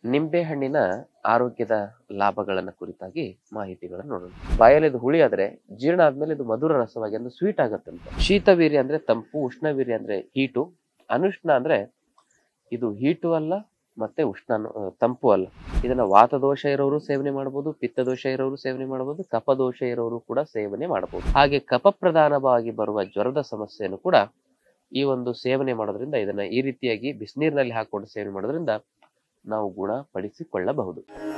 ನಿಂಬೆಹಣ್ಣಿನ ಆರೋಗ್ಯದ ಲಾಭಗಳನ್ನ ಕುರಿತಾಗಿ ಮಾಹಿತಿಗಳನ್ನು ನೋಡೋಣ ಬಾಯಲ್ಲಿ ಇದು ಹುಳಿ ಆದ್ರೆ ಜೀರ್ಣ ಆದ್ಮೇಲೆ ಇದು ಮಧುರ ರಸವಾಗಿ ಅಂದ್ರೆ ಸ್ವೀಟ್ ಆಗತ್ತಂತೆ ಶೀತವೀರ್ಯ ಅಂದ್ರೆ ತಂಪು ಉಷ್ಣವೀರ್ಯ ಅಂದ್ರೆ ಹೀಟು ಅನುಷ್ಣ ಅಂದ್ರೆ ಇದು ಹೀಟು ಅಲ್ಲ ಮತ್ತೆ ಉಷ್ಣ ತಂಪು ಅಲ್ಲ ಇದನ್ನ ವಾತದೋಷ ಇರೋರು ಸೇವನೆ ಮಾಡಬಹುದು ಪಿತ್ತದೋಷ ಇರೋರು ಸೇವನೆ ಮಾಡಬಹುದು ಕಫದೋಷ ಇರೋರು ಕೂಡ ಸೇವನೆ ಮಾಡಬಹುದು ಹಾಗೆ ಕಫ ಪ್ರಧಾನವಾಗಿ ಬರುವ ಜ್ವರದ ಸಮಸ್ಯೆಯನ್ನು ಕೂಡ ಈ ಒಂದು ಸೇವನೆ ಮಾಡೋದ್ರಿಂದ ಇದನ್ನ ಈ ರೀತಿಯಾಗಿ ಬಿಸಿನೀರಿನಲ್ಲಿ ಹಾಕೊಂಡು ಸೇವನೆ ಮಾಡೋದ್ರಿಂದ ನಾವು ಗುಣಪಡಿಸಿಕೊಳ್ಳಬಹುದು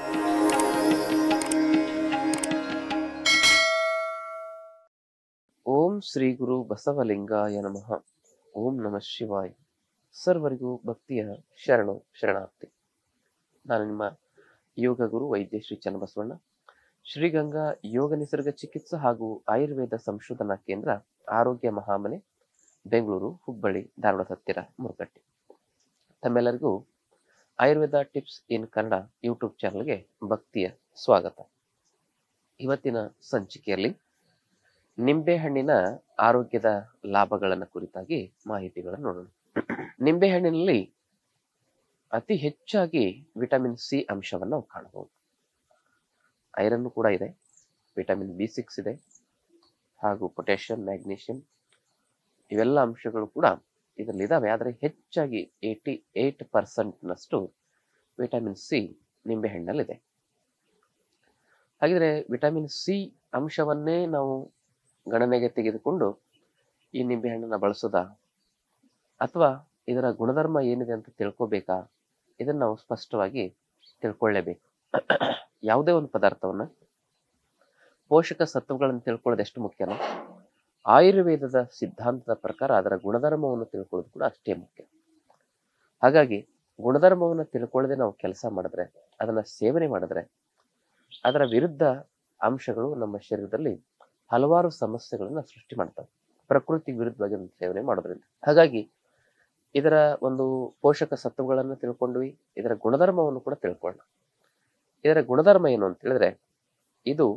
ಓಂ ಶ್ರೀ ಗುರು ಬಸವಲಿಂಗಾಯ ನಮಃ ಓಂ ನಮಃ ಶಿವಾಯ ಸರ್ವರಿಗೂ ಭಕ್ತಿಯ ಶರಣು ಶರಣಾರ್ಥಿ ನಾನು ನಿಮ್ಮ ಯೋಗ ಗುರು ವೈದ್ಯ ಶ್ರೀ ಚನ್ನಬಸವಣ್ಣ ಶ್ರೀಗಂಗಾ ಯೋಗ ನಿಸರ್ಗ ಚಿಕಿತ್ಸಾ ಹಾಗೂ ಆಯುರ್ವೇದ ಸಂಶೋಧನಾ ಕೇಂದ್ರ ಆರೋಗ್ಯ ಮಹಾಮನೆ ಬೆಂಗಳೂರು ಹುಬ್ಬಳ್ಳಿ ಧಾರವಾಡ ಹತ್ತಿರ ಮುರುಕಟ್ಟಿ ತಮ್ಮೆಲ್ಲರಿಗೂ Ayurveda tips in Kannada YouTube ಚಾನಲ್ಗೆ ಭಕ್ತಿಯ ಸ್ವಾಗತ ಇವತ್ತಿನ ಸಂಚಿಕೆಯಲ್ಲಿ ನಿಂಬೆಹಣ್ಣಿನ ಆರೋಗ್ಯದ ಲಾಭಗಳನ್ನು ಕುರಿತಾಗಿ ಮಾಹಿತಿಗಳನ್ನು ನೋಡೋಣ ನಿಂಬೆಹಣ್ಣಿನಲ್ಲಿ ಅತಿ ಹೆಚ್ಚಾಗಿ ವಿಟಮಿನ್ ಸಿ ಅಂಶವನ್ನು ನಾವು ಕಾಣಬಹುದು ಐರನ್ ಕೂಡ ಇದೆ ವಿಟಮಿನ್ ಬಿ ಸಿಕ್ಸ್ ಇದೆ ಹಾಗೂ ಪೊಟ್ಯಾಷಿಯಂ ಮ್ಯಾಗ್ನೀಷಿಯಂ ಇವೆಲ್ಲ ಅಂಶಗಳು ಕೂಡ ಇದರಲ್ಲಿ ಇದಾವೆ ಆದರೆ ಹೆಚ್ಚಾಗಿ ಏಯ್ಟಿ ಏಟ್ ಪರ್ಸೆಂಟ್ನಷ್ಟು ವಿಟಮಿನ್ ಸಿ ನಿಂಬೆಹಣ್ಣಲ್ಲಿದೆ ಹಾಗಿದ್ರೆ ವಿಟಮಿನ್ ಸಿ ಅಂಶವನ್ನೇ ನಾವು ಗಣನೆಗೆ ತೆಗೆದುಕೊಂಡು ಈ ನಿಂಬೆಹಣ್ಣನ್ನು ಬಳಸೋದಾ ಅಥವಾ ಇದರ ಗುಣಧರ್ಮ ಏನಿದೆ ಅಂತ ತಿಳ್ಕೊಬೇಕಾ ಇದನ್ನು ನಾವು ಸ್ಪಷ್ಟವಾಗಿ ತಿಳ್ಕೊಳ್ಳೇಬೇಕು ಯಾವುದೇ ಒಂದು ಪದಾರ್ಥವನ್ನ ಪೋಷಕ ಸತ್ವಗಳನ್ನು ತಿಳ್ಕೊಳ್ಳೋದು ಎಷ್ಟು ಮುಖ್ಯನೋ ಆಯುರ್ವೇದದ ಸಿದ್ಧಾಂತದ ಪ್ರಕಾರ ಅದರ ಗುಣಧರ್ಮವನ್ನು ತಿಳ್ಕೊಳ್ಳೋದು ಕೂಡ ಅಷ್ಟೇ ಮುಖ್ಯ ಹಾಗಾಗಿ ಗುಣಧರ್ಮವನ್ನು ತಿಳ್ಕೊಳ್ಳದೆ ನಾವು ಕೆಲಸ ಮಾಡಿದ್ರೆ ಅದನ್ನ ಸೇವನೆ ಮಾಡಿದ್ರೆ ಅದರ ವಿರುದ್ಧ ಅಂಶಗಳು ನಮ್ಮ ಶರೀರದಲ್ಲಿ ಹಲವಾರು ಸಮಸ್ಯೆಗಳನ್ನ ಸೃಷ್ಟಿ ಮಾಡ್ತವೆ ಪ್ರಕೃತಿ ವಿರುದ್ಧವಾಗಿ ಅದನ್ನ ಸೇವನೆ ಮಾಡೋದ್ರಿಂದ ಹಾಗಾಗಿ ಇದರ ಒಂದು ಪೋಷಕ ಸತ್ವಗಳನ್ನು ತಿಳ್ಕೊಂಡ್ವಿ ಇದರ ಗುಣಧರ್ಮವನ್ನು ಕೂಡ ತಿಳ್ಕೊಳ್ಳೋಣ ಇದರ ಗುಣಧರ್ಮ ಏನು ಅಂತ ಹೇಳಿದ್ರೆ ಇದು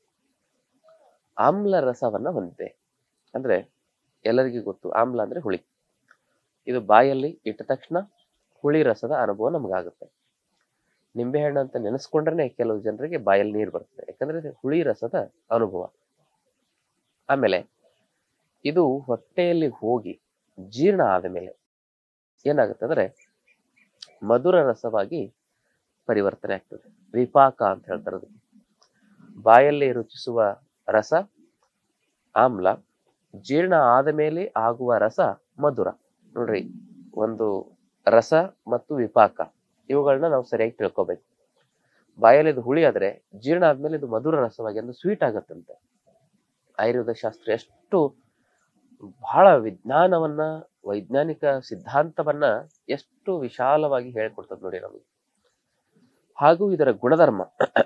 ಆಮ್ಲ ರಸವನ್ನ ಹೊಂದಿದೆ ಅಂದ್ರೆ ಎಲ್ಲರಿಗೂ ಗೊತ್ತು ಆಮ್ಲ ಅಂದ್ರೆ ಹುಳಿ ಇದು ಬಾಯಲ್ಲಿ ಇಟ್ಟ ತಕ್ಷಣ ಹುಳಿ ರಸದ ಅನುಭವ ನಮಗಾಗುತ್ತೆ ನಿಂಬೆಹಣ್ಣು ಅಂತ ನೆನೆಸ್ಕೊಂಡ್ರೆ ಕೆಲವು ಜನರಿಗೆ ಬಾಯಲ್ಲಿ ನೀರು ಬರ್ತದೆ ಯಾಕಂದ್ರೆ ಇದು ಹುಳಿ ರಸದ ಅನುಭವ ಆಮೇಲೆ ಇದು ಹೊಟ್ಟೆಯಲ್ಲಿ ಹೋಗಿ ಜೀರ್ಣ ಆದ ಮೇಲೆ ಏನಾಗುತ್ತೆ ಅಂದ್ರೆ ಮಧುರ ರಸವಾಗಿ ಪರಿವರ್ತನೆ ಆಗ್ತದೆ ವಿಪಾಕ ಅಂತ ಹೇಳ್ತಾರೆ ಅದಕ್ಕೆ ಬಾಯಲ್ಲಿ ರುಚಿಸುವ ರಸ ಆಮ್ಲ ಜೀರ್ಣ ಆದ ಮೇಲೆ ಆಗುವ ರಸ ಮಧುರ ನೋಡ್ರಿ ಒಂದು ರಸ ಮತ್ತು ವಿಪಾಕ ಇವುಗಳನ್ನ ನಾವು ಸರಿಯಾಗಿ ತಿಳ್ಕೊಬೇಕು ಬಾಯಲ್ಲಿ ಇದು ಹುಳಿ ಆದ್ರೆ ಜೀರ್ಣ ಆದ್ಮೇಲೆ ಇದು ಮಧುರ ರಸವಾಗಿ ಅಂದ್ರೆ ಸ್ವೀಟ್ ಆಗತ್ತಂತೆ ಆಯುರ್ವೇದ ಶಾಸ್ತ್ರ ಎಷ್ಟು ಬಹಳ ವಿಜ್ಞಾನವನ್ನ ವೈಜ್ಞಾನಿಕ ಸಿದ್ಧಾಂತವನ್ನ ಎಷ್ಟು ವಿಶಾಲವಾಗಿ ಹೇಳ್ಕೊಡ್ತದೆ ನೋಡಿ ನಮಗೆ ಹಾಗೂ ಇದರ ಗುಣಧರ್ಮ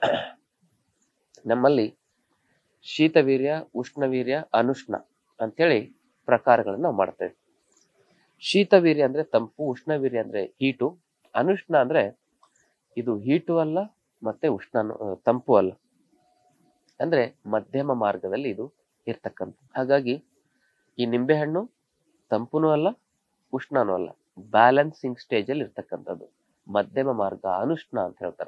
ನಮ್ಮಲ್ಲಿ ಶೀತವೀರ್ಯ ಉಷ್ಣವೀರ್ಯ ಅನುಷ್ಣ ಅಂತೇಳಿ ಪ್ರಕಾರಗಳನ್ನ ನಾವು ಮಾಡ್ತೇವೆ ಶೀತವೀರ್ಯ ಅಂದ್ರೆ ತಂಪು ಉಷ್ಣವೀರ್ಯ ಅಂದ್ರೆ ಹೀಟು ಅನುಷ್ಣ ಅಂದ್ರೆ ಇದು ಹೀಟು ಅಲ್ಲ ಮತ್ತೆ ಉಷ್ಣ ತಂಪು ಅಲ್ಲ ಅಂದ್ರೆ ಮಧ್ಯಮ ಮಾರ್ಗದಲ್ಲಿ ಇದು ಇರ್ತಕ್ಕಂಥ ಹಾಗಾಗಿ ಈ ನಿಂಬೆಹಣ್ಣು ತಂಪುನೂ ಅಲ್ಲ ಉಷ್ಣನೂ ಅಲ್ಲ ಬ್ಯಾಲೆನ್ಸಿಂಗ್ ಸ್ಟೇಜ್ ಅಲ್ಲಿ ಇರ್ತಕ್ಕಂಥದ್ದು ಮಧ್ಯಮ ಮಾರ್ಗ ಅನುಷ್ಣ ಅಂತ ಹೇಳ್ತಾರೆ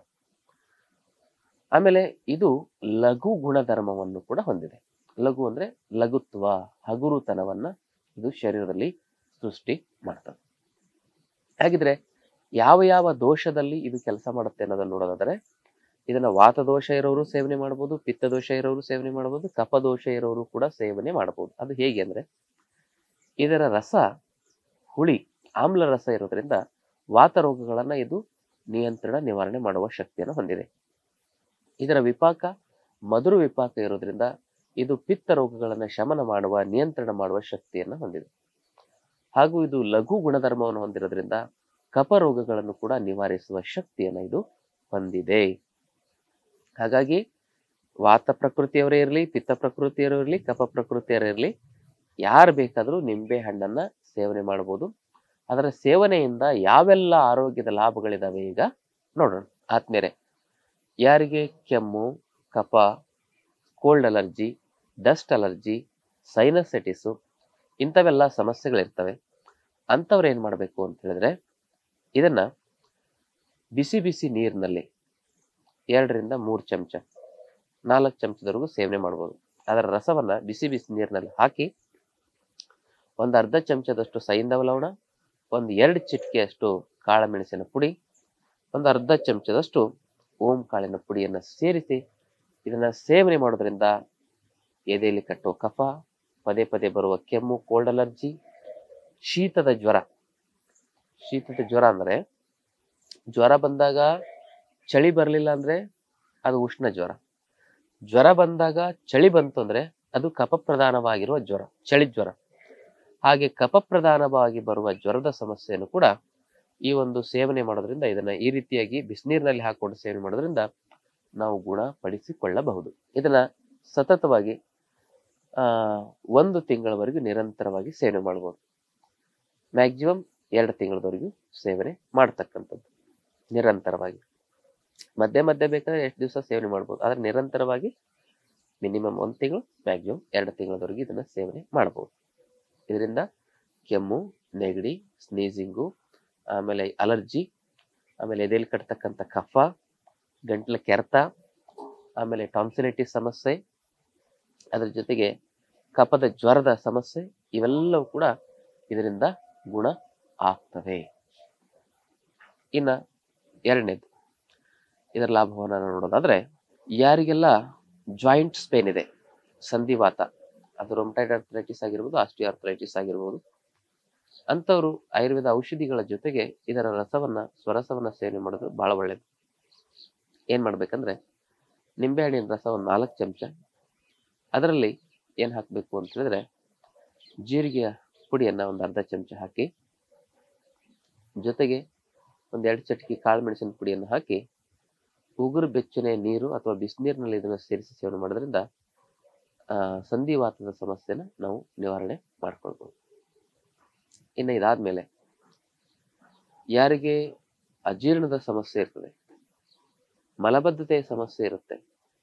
ಆಮೇಲೆ ಇದು ಲಘು ಗುಣಧರ್ಮವನ್ನು ಕೂಡ ಹೊಂದಿದೆ ಲಘು ಅಂದ್ರೆ ಲಘುತ್ವ ಹಗುರುತನವನ್ನ ಇದು ಶರೀರದಲ್ಲಿ ಸೃಷ್ಟಿ ಮಾಡ್ತದೆ ಹಾಗಿದ್ರೆ ಯಾವ ಯಾವ ದೋಷದಲ್ಲಿ ಇದು ಕೆಲಸ ಮಾಡುತ್ತೆ ಅನ್ನೋದನ್ನ ನೋಡೋದಾದ್ರೆ ಇದನ್ನ ವಾತದೋಷ ಇರೋರು ಸೇವನೆ ಮಾಡಬಹುದು ಪಿತ್ತದೋಷ ಇರೋರು ಸೇವನೆ ಮಾಡಬಹುದು ಕಫದೋಷ ಇರೋರು ಕೂಡ ಸೇವನೆ ಮಾಡಬಹುದು ಅದು ಹೇಗೆ ಅಂದ್ರೆ ಇದರ ರಸ ಹುಳಿ ಆಮ್ಲ ರಸ ಇರೋದ್ರಿಂದ ವಾತ ರೋಗಗಳನ್ನ ಇದು ನಿಯಂತ್ರಣ ನಿವಾರಣೆ ಮಾಡುವ ಶಕ್ತಿಯನ್ನು ಹೊಂದಿದೆ ಇದರ ವಿಪಾಕ ಮಧುರ ವಿಪಾಕ ಇರೋದ್ರಿಂದ ಇದು ಪಿತ್ತ ರೋಗಗಳನ್ನು ಶಮನ ಮಾಡುವ ನಿಯಂತ್ರಣ ಮಾಡುವ ಶಕ್ತಿಯನ್ನು ಹೊಂದಿದೆ ಹಾಗೂ ಇದು ಲಘು ಗುಣಧರ್ಮವನ್ನು ಹೊಂದಿರೋದ್ರಿಂದ ಕಫ ರೋಗಗಳನ್ನು ಕೂಡ ನಿವಾರಿಸುವ ಶಕ್ತಿಯನ್ನು ಇದು ಹೊಂದಿದೆ ಹಾಗಾಗಿ ವಾತ ಪ್ರಕೃತಿಯವರೇ ಇರಲಿ ಪಿತ್ತ ಪ್ರಕೃತಿಯವರು ಇರಲಿ ಕಫ ಪ್ರಕೃತಿಯವರು ಇರಲಿ ಯಾರು ಬೇಕಾದರೂ ನಿಂಬೆ ಹಣ್ಣನ್ನ ಸೇವನೆ ಮಾಡಬಹುದು ಅದರ ಸೇವನೆಯಿಂದ ಯಾವೆಲ್ಲ ಆರೋಗ್ಯದ ಲಾಭಗಳಿದಾವೆ ಈಗ ನೋಡೋಣ ಆತ್ಮೇರೆ ಯಾರಿಗೆ ಕೆಮ್ಮು ಕಫ cold allergy dust allergy sinusitis ಇಂಥವೆಲ್ಲ ಸಮಸ್ಯೆಗಳಿರ್ತವೆ ಅಂಥವ್ರು ಏನು ಮಾಡಬೇಕು ಅಂತ ಹೇಳಿದ್ರೆ ಇದನ್ನ ಬಿಸಿ ಬಿಸಿ ನೀರಿನಲ್ಲಿ ಎರಡರಿಂದ ಮೂರು ಚಮಚ ನಾಲ್ಕು ಚಮಚದವರೆಗೂ ಸೇವನೆ ಮಾಡ್ಬೋದು ಅದರ ರಸವನ್ನ ಬಿಸಿ ಬಿಸಿ ನೀರಿನಲ್ಲಿ ಹಾಕಿ ಒಂದು ಅರ್ಧ ಚಮಚದಷ್ಟು ಸೈಂಧವ ಲವಣ ಒಂದು ಎರಡು ಚಿಟಿಕೆಯಷ್ಟು ಕಾಳುಮೆಣಸಿನ ಪುಡಿ ಒಂದು ಅರ್ಧ ಚಮಚದಷ್ಟು ಓಂ ಕಾಳಿನ ಪುಡಿಯನ್ನು ಸೇರಿಸಿ ಇದನ್ನ ಸೇವನೆ ಮಾಡೋದ್ರಿಂದ ಎದೆಯಲ್ಲಿ ಕಟ್ಟುವ ಕಫ ಪದೇ ಪದೇ ಬರುವ ಕೆಮ್ಮು ಕೋಲ್ಡ್ ಅಲರ್ಜಿ ಶೀತದ ಜ್ವರ ಶೀತದ ಜ್ವರ ಅಂದ್ರೆ ಜ್ವರ ಬಂದಾಗ ಚಳಿ ಬರಲಿಲ್ಲ ಅಂದ್ರೆ ಅದು ಉಷ್ಣ ಜ್ವರ ಜ್ವರ ಬಂದಾಗ ಚಳಿ ಬಂತು ಅಂದ್ರೆ ಅದು ಕಫ ಪ್ರಧಾನವಾಗಿರುವ ಜ್ವರ ಚಳಿ ಜ್ವರ ಹಾಗೆ ಕಫ ಪ್ರಧಾನವಾಗಿ ಬರುವ ಜ್ವರದ ಸಮಸ್ಯೆಯನ್ನು ಕೂಡ ಈ ಒಂದು ಸೇವನೆ ಮಾಡೋದ್ರಿಂದ ಇದನ್ನ ಈ ರೀತಿಯಾಗಿ ಬಿಸಿನೀರಿನಲ್ಲಿ ಹಾಕೊಂಡು ಸೇವನೆ ಮಾಡೋದ್ರಿಂದ ನಾವು ಗುಣಪಡಿಸಿಕೊಳ್ಳಬಹುದು ಇದನ್ನ ಸತತವಾಗಿ ಆ ಒಂದು ತಿಂಗಳವರೆಗೂ ನಿರಂತರವಾಗಿ ಸೇವನೆ ಮಾಡ್ಬೋದು ಮ್ಯಾಕ್ಸಿಮಮ್ ಎರಡು ತಿಂಗಳವರೆಗೂ ಸೇವನೆ ಮಾಡ್ತಕ್ಕಂಥದ್ದು ನಿರಂತರವಾಗಿ ಮಧ್ಯೆ ಮಧ್ಯೆ ಬೇಕಾದ್ರೆ ಎಷ್ಟು ದಿವಸ ಸೇವನೆ ಮಾಡ್ಬೋದು ಆದ್ರೆ ನಿರಂತರವಾಗಿ ಮಿನಿಮಮ್ ಒಂದು ತಿಂಗಳು ಮ್ಯಾಕ್ಸಿಮಮ್ ಎರಡು ತಿಂಗಳವರೆಗೂ ಇದನ್ನ ಸೇವನೆ ಮಾಡ್ಬೋದು ಇದರಿಂದ ಕೆಮ್ಮು ನೆಗಡಿ ಸ್ನೀಸಿಂಗು ಆಮೇಲೆ ಅಲರ್ಜಿ ಆಮೇಲೆ ಎದೆಯಲ್ಲಿ ಕಟ್ತಕ್ಕಂಥ ಕಫ ಗಂಟ್ಲ ಕೆರೆತ ಆಮೇಲೆ ಟಾನ್ಸಿಲೈಟಿಸ್ ಸಮಸ್ಯೆ ಅದ್ರ ಜೊತೆಗೆ ಕಫದ ಜ್ವರದ ಸಮಸ್ಯೆ ಇವೆಲ್ಲವೂ ಕೂಡ ಇದರಿಂದ ಗುಣ ಆಗ್ತವೆ ಇನ್ನ ಎರಡನೇದು ಇದರ ಲಾಭವನ್ನು ನೋಡೋದಾದ್ರೆ ಯಾರಿಗೆಲ್ಲ ಜಾಯಿಂಟ್ಸ್ ಪೇನ್ ಇದೆ ಸಂಧಿವಾತ ಅದು ರೊಮಟೈಡ್ ಆರ್ಥರೈಟಿಸ್ ಆಗಿರ್ಬೋದು ಆಸ್ಟಿಯೋ ಆರ್ಥರೈಟಿಸ್ ಆಗಿರ್ಬೋದು ಅಂಥವ್ರು ಆಯುರ್ವೇದ ಔಷಧಿಗಳ ಜೊತೆಗೆ ಇದರ ರಸವನ್ನ ಸ್ವರಸವನ್ನ ಸೇವನೆ ಮಾಡೋದು ಬಹಳ ಒಳ್ಳೇದು ಏನ್ ಮಾಡ್ಬೇಕಂದ್ರೆ ನಿಂಬೆಹಣ್ಣಿನ ರಸ ಒಂದು ನಾಲ್ಕು ಚಮಚ ಅದರಲ್ಲಿ ಏನ್ ಹಾಕಬೇಕು ಅಂತ ಹೇಳಿದ್ರೆ ಜೀರಿಗೆಯ ಪುಡಿಯನ್ನ ಒಂದು ಅರ್ಧ ಚಮಚ ಹಾಕಿ ಜೊತೆಗೆ ಒಂದೆರಡು ಚಟಕಿ ಕಾಳು ಮೆಣಸಿನ ಪುಡಿಯನ್ನು ಹಾಕಿ ಉಗುರು ಬೆಚ್ಚನೆ ನೀರು ಅಥವಾ ಬಿಸಿನೀರಿನಲ್ಲಿ ಇದನ್ನು ಸೇರಿಸಿ ಸೇವನೆ ಮಾಡೋದ್ರಿಂದ ಆ ಸಂಧಿವಾತದ ಸಮಸ್ಯೆನ ನಾವು ನಿವಾರಣೆ ಮಾಡ್ಕೊಳ್ಬೋದು ಇನ್ನು ಇದಾದ್ಮೇಲೆ ಯಾರಿಗೆ ಅಜೀರ್ಣದ ಸಮಸ್ಯೆ ಇರ್ತದೆ ಮಲಬದ್ಧತೆಯ ಸಮಸ್ಯೆ ಇರುತ್ತೆ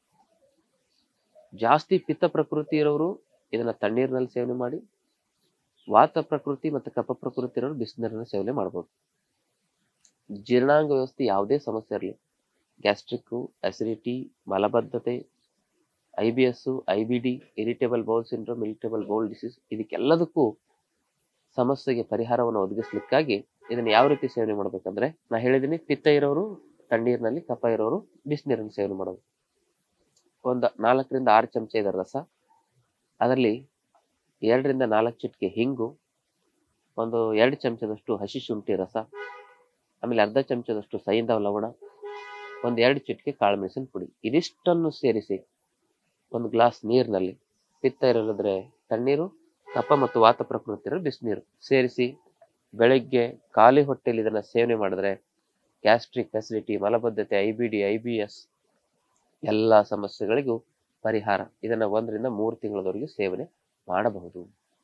ಜಾಸ್ತಿ ಪಿತ್ತ ಪ್ರಕೃತಿ ಇರೋರು ಇದನ್ನ ತಣ್ಣೀರಿನಲ್ಲಿ ಸೇವನೆ ಮಾಡಿ ವಾತ ಪ್ರಕೃತಿ ಮತ್ತು ಕಫ ಪ್ರಕೃತಿ ಇರೋರು ಬಿಸಿನೀರಿನ ಸೇವನೆ ಮಾಡ್ಬೋದು ಜೀರ್ಣಾಂಗ ವ್ಯವಸ್ಥೆ ಯಾವುದೇ ಸಮಸ್ಯೆ ಇರಲಿ ಗ್ಯಾಸ್ಟ್ರಿಕ್ಕು ಅಸಿಡಿಟಿ ಮಲಬದ್ಧತೆ I B S I B D irritable bowel syndrome irritable bowel disease ಇದಕ್ಕೆಲ್ಲದಕ್ಕೂ ಸಮಸ್ಯೆಗೆ ಪರಿಹಾರವನ್ನು ಒದಗಿಸ್ಲಿಕ್ಕಾಗಿ ಇದನ್ನ ಯಾವ ರೀತಿ ಸೇವನೆ ಮಾಡ್ಬೇಕಂದ್ರೆ ನಾ ಹೇಳಿದೀನಿ ಪಿತ್ತ ಇರೋರು ತಣ್ಣೀರಿನಲ್ಲಿ ಕಫ ಇರೋರು ಬಿಸಿನೀರನ್ನು ಸೇವನೆ ಮಾಡೋದು ಒಂದು ನಾಲ್ಕರಿಂದ ಆರು ಚಮಚ ಇದರ ರಸ ಅದರಲ್ಲಿ ಎರಡರಿಂದ ನಾಲ್ಕು ಚಿಟಿಕೆ ಹಿಂಗು ಒಂದು ಎರಡು ಚಮಚದಷ್ಟು ಹಸಿ ಶುಂಠಿ ರಸ ಆಮೇಲೆ ಅರ್ಧ ಚಮಚದಷ್ಟು ಸೈಂಧವ ಲವಣ ಒಂದು ಎರಡು ಚಿಟಿಕೆ ಕಾಳು ಮೆಣಸಿನ ಪುಡಿ ಇದಿಷ್ಟನ್ನು ಸೇರಿಸಿ ಒಂದು ಗ್ಲಾಸ್ ನೀರಿನಲ್ಲಿ ಪಿತ್ತ ಇರೋದ್ರೆ ತಣ್ಣೀರು ಕಫ ಮತ್ತು ವಾತ ಪ್ರಕೃತಿ ಇರೋ ಬಿಸಿನೀರು ಸೇರಿಸಿ ಬೆಳಗ್ಗೆ ಖಾಲಿ ಹೊಟ್ಟೆಯಲ್ಲಿ ಇದನ್ನ ಸೇವನೆ ಮಾಡಿದ್ರೆ ಗ್ಯಾಸ್ಟ್ರಿಕ್ ಅಸಿಡಿಟಿ ಮಲಬದ್ಧತೆ I B D I B S ಎಲ್ಲ ಸಮಸ್ಯೆಗಳಿಗೂ ಪರಿಹಾರ ಇದನ್ನ ಒಂದರಿಂದ ಮೂರು ತಿಂಗಳವರೆಗೂ ಸೇವನೆ ಮಾಡಬಹುದು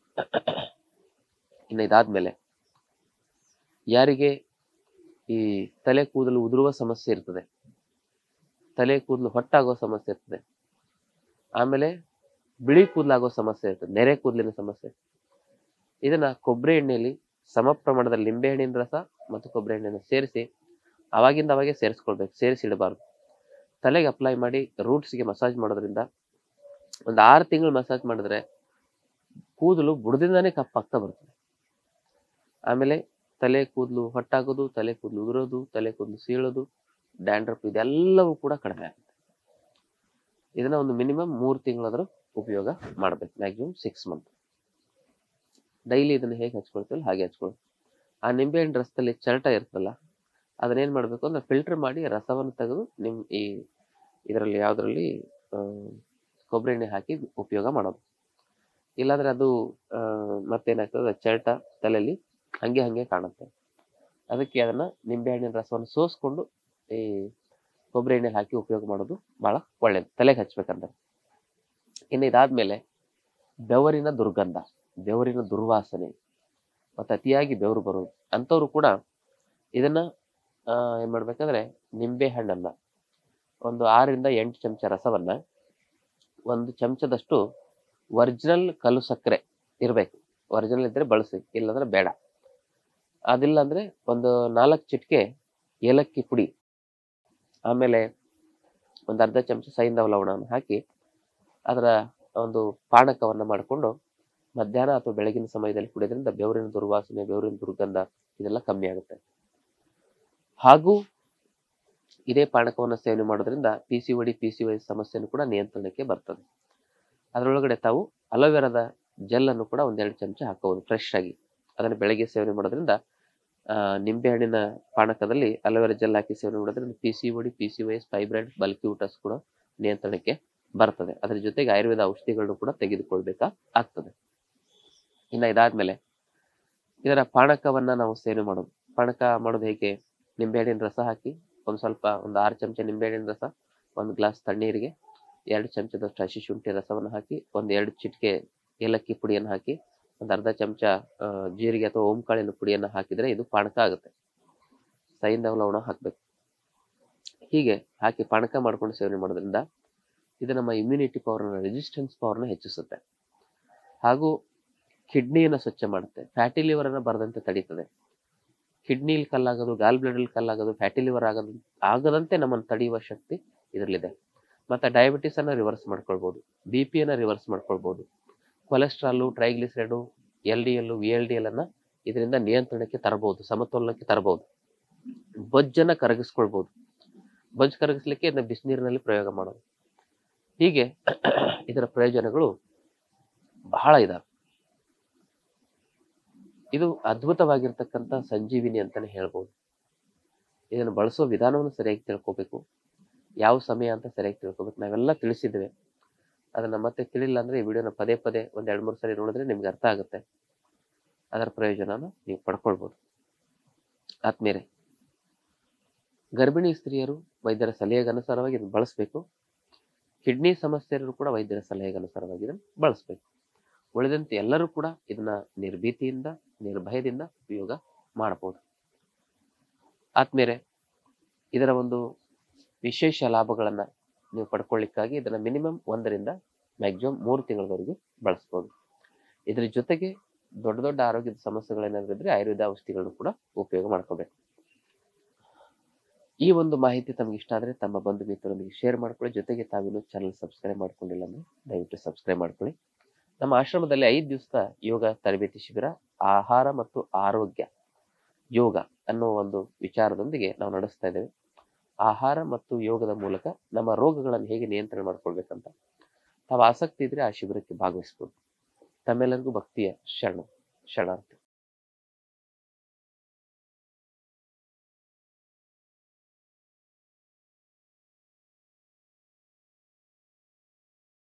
ಇನ್ನು ಇದಾದ್ಮೇಲೆ ಯಾರಿಗೆ ಈ ತಲೆ ಕೂದಲು ಉದುರುವ ಸಮಸ್ಯೆ ಇರ್ತದೆ ತಲೆ ಕೂದಲು ಹೊಟ್ಟಾಗೋ ಸಮಸ್ಯೆ ಇರ್ತದೆ ಆಮೇಲೆ ಬಿಳಿ ಕೂದಲಾಗೋ ಸಮಸ್ಯೆ ಇರ್ತದೆ ನೆರೆ ಕೂದಲಿನ ಸಮಸ್ಯೆ ಇದನ್ನ ಕೊಬ್ಬರಿ ಎಣ್ಣೆಯಲ್ಲಿ ಸಮ ಪ್ರಮಾಣದ ಲಿಂಬೆ ಹಣ್ಣಿನ ರಸ ಮತ್ತು ಕೊಬ್ಬರಿ ಎಣ್ಣೆಯನ್ನು ಸೇರಿಸಿ ಅವಾಗಿಂದ ಅವಾಗೆ ಸೇರಿಸ್ಕೊಳ್ಬೇಕು ಸೇರಿಸಿ ಇಡಬಾರ್ದು ತಲೆಗೆ ಅಪ್ಲೈ ಮಾಡಿ ರೂಟ್ಸ್ಗೆ ಮಸಾಜ್ ಮಾಡೋದ್ರಿಂದ ಒಂದು ಆರು ತಿಂಗಳು ಮಸಾಜ್ ಮಾಡಿದ್ರೆ ಕೂದಲು ಬುಡದಿಂದಾನೇ ಕಪ್ಪಾಗ್ತಾ ಬರ್ತದೆ ಆಮೇಲೆ ತಲೆ ಕೂದಲು ಹೊಟ್ಟಾಗೋದು ತಲೆ ಕೂದಲು ಉದುರೋದು ತಲೆ ಕೂದಲು ಸೀಳೋದು ಡ್ಯಾಂಡ್ರಫ್ ಇದೆಲ್ಲವೂ ಕೂಡ ಕಡಿಮೆ ಆಗುತ್ತೆ ಇದನ್ನ ಒಂದು ಮಿನಿಮಮ್ ಮೂರು ತಿಂಗಳಾದ್ರೂ ಉಪಯೋಗ ಮಾಡ್ಬೇಕು ಮ್ಯಾಕ್ಸಿಮಮ್ ಸಿಕ್ಸ್ ಮಂತ್ ಡೈಲಿ ಇದನ್ನ ಹೇಗೆ ಹಚ್ಕೊಳ್ತೀವಲ್ಲ ಹಾಗೆ ಹಚ್ಕೊಳ್ಳಿ ಆ ನಿಂಬೆಹಣ್ಣು ರಸದಲ್ಲಿ ಚರಟ ಇರ್ತಲ್ಲ ಅದನ್ನೇನ್ ಮಾಡ್ಬೇಕು ಅಂದ್ರೆ ಫಿಲ್ಟರ್ ಮಾಡಿ ರಸವನ್ನು ತೆಗೆದು ನಿಮ್ ಈ ಇದರಲ್ಲಿ ಯಾವ್ದ್ರಲ್ಲಿ ಆ, ಕೊಬ್ಬರಿ ಎಣ್ಣೆ ಹಾಕಿ ಉಪಯೋಗ ಮಾಡೋದು ಇಲ್ಲಾಂದ್ರೆ ಅದು ಆ, ಮತ್ತೇನಾಗ್ತದೆ ಚರಟ ತಲೆಯಲ್ಲಿ ಹಂಗೆ ಹಂಗೆ ಕಾಣುತ್ತೆ ಅದಕ್ಕೆ ಅದನ್ನ ನಿಂಬೆಹಣ್ಣಿನ ರಸವನ್ನು ಸೋಸ್ಕೊಂಡು ಈ ಕೊಬ್ಬರಿ ಎಣ್ಣೆಲಿ ಹಾಕಿ ಉಪಯೋಗ ಮಾಡೋದು ಬಹಳ ಒಳ್ಳೇದು ತಲೆಗೆ ಹಚ್ಬೇಕಂದ್ರೆ ಇನ್ನು ಇದಾದ್ಮೇಲೆ ಬೆವರಿನ ದುರ್ಗಂಧ ಬೆವರಿನ ದುರ್ವಾಸನೆ ಮತ್ತೆ ಅತಿಯಾಗಿ ಬೆವರು ಬರೋದು ಅಂಥವ್ರು ಕೂಡ ಇದನ್ನ ಆ, ಏನ್ ಮಾಡ್ಬೇಕಂದ್ರೆ ನಿಂಬೆ ಹಣ್ಣನ್ನ ಒಂದು ಆರರಿಂದ ಎಂಟು ಚಮಚ ರಸವನ್ನ ಒಂದು ಚಮಚದಷ್ಟು ಒರಿಜಿನಲ್ ಕಲ್ಲು ಸಕ್ಕರೆ ಇರಬೇಕು ಒರಿಜಿನಲ್ ಇದ್ರೆ ಬಳಸಿ ಇಲ್ಲಾಂದ್ರೆ ಬೇಡ ಅದಿಲ್ಲ ಅಂದ್ರೆ ಒಂದು ನಾಲ್ಕು ಚಿಟಿಕೆ ಏಲಕ್ಕಿ ಪುಡಿ ಆಮೇಲೆ ಒಂದು ಅರ್ಧ ಚಮಚ ಸೈಂಧವ ಲವಣವನ್ನು ಹಾಕಿ ಅದರ ಒಂದು ಪಾನಕವನ್ನು ಮಾಡಿಕೊಂಡು ಮಧ್ಯಾಹ್ನ ಅಥವಾ ಬೆಳಗಿನ ಸಮಯದಲ್ಲಿ ಕುಡಿಯೋದ್ರಿಂದ ಬೆವರಿನ ದುರ್ವಾಸನೆ ಬೆವರಿನ ದುರ್ಗಂಧ ಇದೆಲ್ಲ ಕಮ್ಮಿ ಆಗುತ್ತೆ ಹಾಗೂ ಇದೇ ಪಾನಕವನ್ನು ಸೇವನೆ ಮಾಡೋದ್ರಿಂದ P C O D P C ವೈ ಸಮಸ್ಯೆನೂ ಕೂಡ ನಿಯಂತ್ರಣಕ್ಕೆ ಬರ್ತದೆ ಅದರೊಳಗಡೆ ತಾವು ಅಲೋವೆರಾದ ಜೆಲ್ ಅನ್ನು ಕೂಡ ಒಂದೆರಡು ಚಮಚ ಹಾಕಬಹುದು ಫ್ರೆಶ್ ಆಗಿ ಅದನ್ನು ಬೆಳಗ್ಗೆ ಸೇವನೆ ಮಾಡೋದ್ರಿಂದ ಆ, ನಿಂಬೆಹಣ್ಣಿನ ಪಾನಕದಲ್ಲಿ ಅಲೋವೆರಾ ಜೆಲ್ ಹಾಕಿ ಸೇವನೆ ಮಾಡೋದ್ರಿಂದ P C O D P C ವೈಸ್ ಫೈಬ್ರಾಯ್ಡ್ ಬಲ್ಕಿ ಊಟಸ್ ಕೂಡ ನಿಯಂತ್ರಣಕ್ಕೆ ಬರ್ತದೆ ಅದರ ಜೊತೆಗೆ ಆಯುರ್ವೇದ ಔಷಧಿಗಳನ್ನು ಕೂಡ ತೆಗೆದುಕೊಳ್ಬೇಕಾ ಆಗ್ತದೆ ಇನ್ನು ಇದಾದ್ಮೇಲೆ ಇದರ ಪಾನಕವನ್ನ ನಾವು ಸೇವನೆ ಮಾಡೋದು ಪಾನಕ ಮಾಡೋದು ಹೇಗೆ ನಿಂಬೆಹಣ್ಣಿನ ರಸ ಹಾಕಿ ಒಂದು ಸ್ವಲ್ಪ ಒಂದು ಆರು ಚಮಚ ನಿಂಬೆಹಣ್ಣಿನ ರಸ ಒಂದು ಗ್ಲಾಸ್ ತಣ್ಣೀರಿಗೆ ಎರಡು ಚಮಚದಷ್ಟು ಹಸಿ ಶುಂಠಿ ರಸವನ್ನು ಹಾಕಿ ಒಂದು ಎರಡು ಚಿಟಿಕೆ ಏಲಕ್ಕಿ ಪುಡಿಯನ್ನು ಹಾಕಿ ಒಂದು ಅರ್ಧ ಚಮಚ ಆ, ಜೀರಿಗೆ ಅಥವಾ ಓಂಕಾಳಿನ ಪುಡಿಯನ್ನು ಹಾಕಿದರೆ ಇದು ಪಾನಕ ಆಗುತ್ತೆ ಸೈಂಧವ ಲವಣ ಹಾಕಬೇಕು ಹೀಗೆ ಹಾಕಿ ಪಾನಕ ಮಾಡ್ಕೊಂಡು ಸೇವನೆ ಮಾಡೋದ್ರಿಂದ ಇದು ನಮ್ಮ ಇಮ್ಯುನಿಟಿ ಪವರ್ನ ರೆಸಿಸ್ಟೆನ್ಸ್ ಪವರ್ನ ಹೆಚ್ಚಿಸುತ್ತೆ ಹಾಗೂ ಕಿಡ್ನಿಯನ್ನು ಸ್ವಚ್ಛ ಮಾಡುತ್ತೆ ಫ್ಯಾಟಿ ಲಿವರನ್ನು ಬರದಂತೆ ತಡೀತದೆ ಕಿಡ್ನಿಲಿ ಕಲ್ಲಾಗೋದು ಗಾಲ್ ಬ್ಲಡಲ್ಲಿ ಕಲ್ಲಾಗೋದು ಫ್ಯಾಟಿ ಲಿವರ್ ಆಗೋದು ಆಗದಂತೆ ನಮ್ಮನ್ನು ತಡೆಯುವ ಶಕ್ತಿ ಇದರಲ್ಲಿದೆ ಮತ್ತು ಡಯಾಬಿಟಿಸ್ ಅನ್ನು ರಿವರ್ಸ್ ಮಾಡ್ಕೊಳ್ಬೋದು ಬಿ ಪಿಯನ್ನು ರಿವರ್ಸ್ ಮಾಡ್ಕೊಳ್ಬೋದು cholesterol triglyceride L D L V L D L ಅನ್ನ ಇದರಿಂದ ನಿಯಂತ್ರಣಕ್ಕೆ ತರಬಹುದು ಸಮತೋಲನಕ್ಕೆ ತರಬಹುದು ಬೊಜ್ಜನ್ನ ಕರಗಿಸ್ಕೊಳ್ಬಹುದು ಬೊಜ್ಜು ಕರಗಿಸ್ಲಿಕ್ಕೆ ಇದನ್ನ ಬಿಸಿನೀರಿನಲ್ಲಿ ಪ್ರಯೋಗ ಮಾಡೋದು ಹೀಗೆ ಇದರ ಪ್ರಯೋಜನಗಳು ಬಹಳ ಇದಾವೆ ಇದು ಅದ್ಭುತವಾಗಿರ್ತಕ್ಕಂಥ ಸಂಜೀವಿನಿ ಅಂತಾನೆ ಹೇಳ್ಬೋದು ಇದನ್ನು ಬಳಸೋ ವಿಧಾನವನ್ನು ಸರಿಯಾಗಿ ತಿಳ್ಕೊಬೇಕು ಯಾವ ಸಮಯ ಅಂತ ಸರಿಯಾಗಿ ತಿಳ್ಕೊಬೇಕು ನಾವೆಲ್ಲ ತಿಳಿಸಿದ್ದೇವೆ ಅದನ್ನ ಮತ್ತೆ ತಿಳಿಲ್ಲ ಅಂದ್ರೆ ಈ ವಿಡಿಯೋನ ಪದೇ ಪದೇ ಒಂದ್ ಎರಡ್ ಮೂರು ಸರಿ ನೋಡಿದ್ರೆ ನಿಮ್ಗೆ ಅರ್ಥ ಆಗುತ್ತೆ ಅದರ ಪ್ರಯೋಜನನ ನೀವು ಪಡ್ಕೊಳ್ಬೋದು ಆತ್ಮೀಯರೇ ಗರ್ಭಿಣಿ ಸ್ತ್ರೀಯರು ವೈದ್ಯರ ಸಲಹೆಗೆ ಅನುಸಾರವಾಗಿ ಇದನ್ನು ಬಳಸಬೇಕು ಕಿಡ್ನಿ ಸಮಸ್ಯೆಯರು ಕೂಡ ವೈದ್ಯರ ಸಲಹೆಗೆ ಅನುಸಾರವಾಗಿ ಇದನ್ನು ಬಳಸಬೇಕು ಉಳಿದಂತೆ ಎಲ್ಲರೂ ಕೂಡ ಇದನ್ನ ನಿರ್ಭೀತಿಯಿಂದ ನಿರ್ಭಯದಿಂದ ಉಪಯೋಗ ಮಾಡಬಹುದು ಆತ್ಮೀಯರೇ ಇದರ ಒಂದು ವಿಶೇಷ ಲಾಭಗಳನ್ನ ನೀವು ಪಡ್ಕೊಳ್ಳಿಕ್ಕಾಗಿ ಇದನ್ನ ಮಿನಿಮಮ್ ಒಂದರಿಂದ ಮ್ಯಾಕ್ಸಿಮಮ್ ಮೂರು ತಿಂಗಳವರೆಗೂ ಬಳಸ್ಬೋದು ಇದ್ರ ಜೊತೆಗೆ ದೊಡ್ಡ ದೊಡ್ಡ ಆರೋಗ್ಯದ ಸಮಸ್ಯೆಗಳೇನಾದ್ರೂ ಇದ್ರೆ ಆಯುರ್ವೇದ ಔಷಧಿಗಳನ್ನು ಕೂಡ ಉಪಯೋಗ ಮಾಡ್ಕೋಬೇಕು ಈ ಒಂದು ಮಾಹಿತಿ ತಮಗೆ ಇಷ್ಟ ಆದರೆ ತಮ್ಮ ಬಂಧು ಮಿತ್ರರೊಂದಿಗೆ ಶೇರ್ ಮಾಡ್ಕೊಳ್ಳಿ ಜೊತೆಗೆ ತಾವಿನ್ನೂ ಚಾನಲ್ ಸಬ್ಸ್ಕ್ರೈಬ್ ಮಾಡ್ಕೊಂಡಿಲ್ಲ ಅಂದ್ರೆ ದಯವಿಟ್ಟು ಸಬ್ಸ್ಕ್ರೈಬ್ ಮಾಡ್ಕೊಳ್ಳಿ ನಮ್ಮ ಆಶ್ರಮದಲ್ಲಿ ಐದು ದಿವಸದ ಯೋಗ ತರಬೇತಿ ಶಿಬಿರ ಆಹಾರ ಮತ್ತು ಆರೋಗ್ಯ ಯೋಗ ಅನ್ನೋ ಒಂದು ವಿಚಾರದೊಂದಿಗೆ ನಾವು ನಡೆಸ್ತಾ ಇದ್ದೇವೆ ಆಹಾರ ಮತ್ತು ಯೋಗದ ಮೂಲಕ ನಮ್ಮ ರೋಗಗಳನ್ನು ಹೇಗೆ ನಿಯಂತ್ರಣ ಮಾಡ್ಕೊಳ್ಬೇಕಂತ ತಾವು ಆಸಕ್ತಿ ಇದ್ರೆ ಆ ಶಿಬಿರಕ್ಕೆ ಭಾಗವಹಿಸ್ಬೋದು ತಮ್ಮೆಲ್ಲರಿಗೂ ಭಕ್ತಿಯ ಶರಣ ಶರಣಾರ್ಥಿ